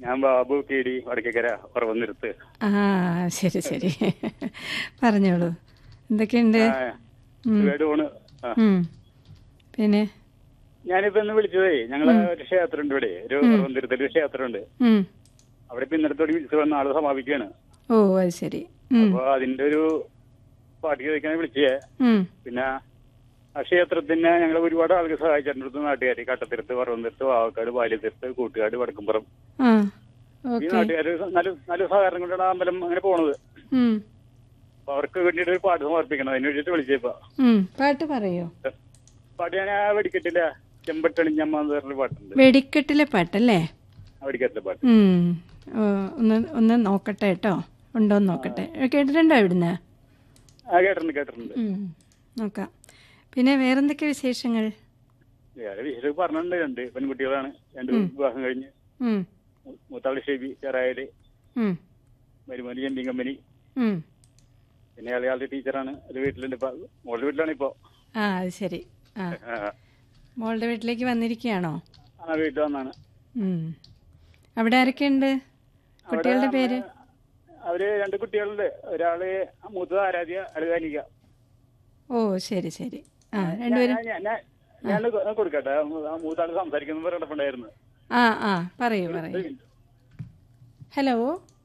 ഞാൻ Babu K D Vadakkekkara ഉറവന്നിരുത്ത് ആ ശരി ശരി പറഞ്ഞോളൂ എന്തൊക്കെയുണ്ട് സുഖമായിട്ട് പോണ് ആ. ഉം. പിന്നെ ഞാനിപ്പോ ഇന്ന് വിളിച്ചതേ ഞങ്ങളെ ഒരു ക്ഷേത്രമുണ്ട് ഇവിടെ ഒരു ഉറവന്നിരുത്തിൽ ഒരു ക്ഷേത്രമുണ്ട് ഉം. അവിടെ ഇപ്പൊ ഇന്നലത്തോടെ ഉത്സവം നാളെ സമാപിക്കുകയാണ് ഓ അത് ശരി ഉം. അപ്പൊ അതിന്റെ ഒരു പാട്ട് ചോദിക്കാൻ വിളിച്ചേ ഉം. പിന്നെ ആ ക്ഷേത്രത്തിന് ഞങ്ങൾ ഒരുപാട് ആൾക്ക് സഹായിച്ചിട്ടുണ്ട് നാട്ടുകാർ കട്ടത്തിരുത്ത് പറവന്തിരുത്ത് വാവക്കാട് ബാല്യത്തിരുത്ത് കൂട്ടുകാട് വടക്കുംപുറം ആ ഈ ഓക്കെ നാട്ടുകാർ നല്ല നല്ല സഹകരണം കൊണ്ടാണ് ആ അമ്പലം അങ്ങനെ പോണത് ഉം. അപ്പൊ അവർക്ക് വേണ്ടിയിട്ട് ഒരു പാട്ട് സമർപ്പിക്കണം അതിന് വേണ്ടിയിട്ട് വിളിച്ചേപ്പാ ഉം. പാട്ട് പറയോ പാട്ട് ഞാൻ ആ വെടിക്കെട്ടില്ല ചെമ്പട്ടണിഞ്ഞമ്മ എന്ന് പറഞ്ഞൊരു പാട്ടുണ്ട് വെടിക്കെട്ടിലെ പാട്ടല്ലേ ആ വെടിക്കെട്ടിലെ പാട്ട് ഉം. ഓ, ഒന്ന് ഒന്ന് നോക്കട്ടെ കേട്ടോ ഉണ്ടോന്ന് നോക്കട്ടെ കേട്ടിട്ടുണ്ടോ ഇവിടുന്ന് ആ കേട്ടിട്ടുണ്ട് കേട്ടിട്ടുണ്ട് ഉം. നോക്കാം പിന്നെ വേറെന്തൊക്കെ വിശേഷങ്ങൾ വേറെ വിശേഷം പറഞ്ഞിട്ടുണ്ട് രണ്ട് പെൺകുട്ടികളാണ് രണ്ട് വിവാഹം കഴിഞ്ഞ് ഉം. മൂ- മൂത്താള് ഷെബി ചെറായാല് ഉം. മരുമോന് ചെമ്പിങ് കമ്പനി ഉം. പിന്നെ അയാളുടെ ടീച്ചറാണ് ഒരു വീട്ടിലുണ്ട് ഇപ്പൊ മോളുടെ വീട്ടിലാണ് ഇപ്പൊ ആ അത് ശരി ആ ആ, മോളുടെ വീട്ടിലേക്ക് വന്നിരിക്കുകയാണോ ആ വീട്ടിൽ വന്നാണ് ഉം. അവിടെ ആരൊക്കെയുണ്ട് കുട്ടികളുടെ പേര് അവര് രണ്ട് കുട്ടികളുണ്ട് ഒരാള് മൂത്തത് ആരാധ്യ അടുതാനിക ഓ ശരി ശരി ആ രണ്ടുപേരും ഞാൻ ഞാൻ കൊടുക്കട്ടെ ആ മൂത്താള് സംസാരിക്കുന്ന പറഞ്ഞിട്ടുണ്ടായിരുന്നു ആ ആ പറയൂ പറയൂ ഹലോ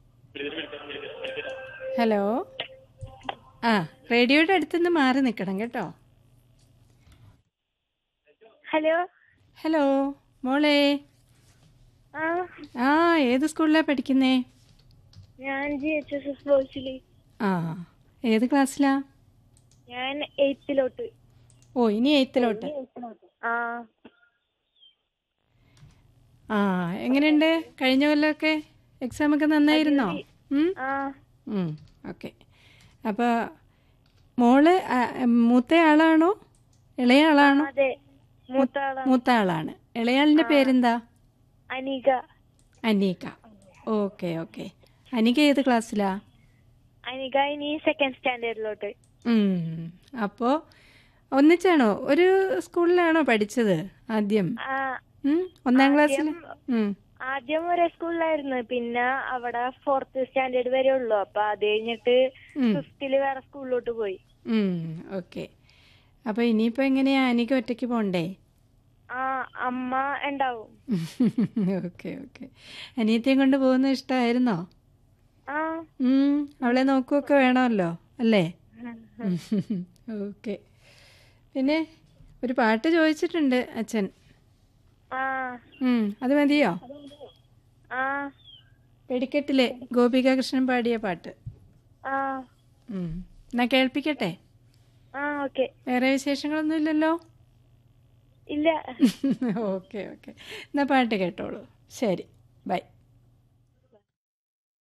ഹലോ ആ റേഡിയോയുടെ അടുത്തുനിന്ന് മാറി നിൽക്കണം കേട്ടോ ഹലോ ഹലോ മോളെ ആ ആ ഏത് സ്കൂളിലാണ് പഠിക്കുന്നേ ഞാൻ ജി എച്ച് എസ് എസ് ബോയ്സില് ആ ഏത് ക്ലാസ്സിലാ ഞാൻ എയ്ത്തിലോട്ട് ഓ ഇനി എയ്ത്തിലോട്ട് ആ ആ എങ്ങനെയുണ്ട് കഴിഞ്ഞ കൊല്ലമൊക്കെ എക്സാം ഒക്കെ നന്നായിരുന്നോ ഉം? ആ ഉം, ഓക്കെ അപ്പോൾ മോള് ആ, മൂത്ത ആളാണോ ഇളയ ആളാണോ അതെ മൂത്താള മൂത്ത ആളാണ് ഇളയാളിൻ്റെ പേരെന്താ അനിക അനീക ഓക്കെ ഓക്കെ അനിക ഏത് ക്ലാസ്സിലാ അനിക ഇനി സെക്കൻഡ് സ്റ്റാൻഡേർഡിലോട്ട് അപ്പോൾ ഒന്നിച്ചാണോ ഒരു സ്കൂളിലാണോ പഠിച്ചത് ആദ്യം ആ ഉം, ഒന്നാം ക്ലാസ്സിൽ ഉം, ആദ്യം ഒരേ സ്കൂളിലായിരുന്നു പിന്നെ അവിടെ ഫോർത്ത് സ്റ്റാൻഡേർഡ് വരെ ഉള്ളു അപ്പൊ അത് കഴിഞ്ഞിട്ട് ഉം. ഫിഫ്തില് വേറെ സ്കൂളിലോട്ട് പോയി ഉം, ഓക്കെ അപ്പോൾ ഇനിയിപ്പോൾ എങ്ങനെയാ അനിക ഒറ്റയ്ക്ക് പോണ്ടേ ആ അമ്മ ഉണ്ടാവും ഓക്കെ ഓക്കെ അനിയത്തിയും കൊണ്ട് പോകുന്നത് ഇഷ്ടമായിരുന്നോ ആ ഉം, അവളെ നോക്കുകയൊക്കെ വേണമല്ലോ അല്ലേ ഓക്കെ പിന്നെ ഒരു പാട്ട് ചോദിച്ചിട്ടുണ്ട് അച്ഛൻ ആ ഉം, അത് മതിയോ ആ വെടിക്കെട്ടിലെ ഗോപിക കൃഷ്ണൻ പാടിയ പാട്ട് ആ ഉം. എന്നാ കേൾപ്പിക്കട്ടെ ആ ഓക്കെ വേറെ വിശേഷങ്ങളൊന്നും ഇല്ലല്ലോ ഇല്ല ഓക്കെ ഓക്കെ എന്നാ പാട്ട് കേട്ടോളൂ ശരി ബൈ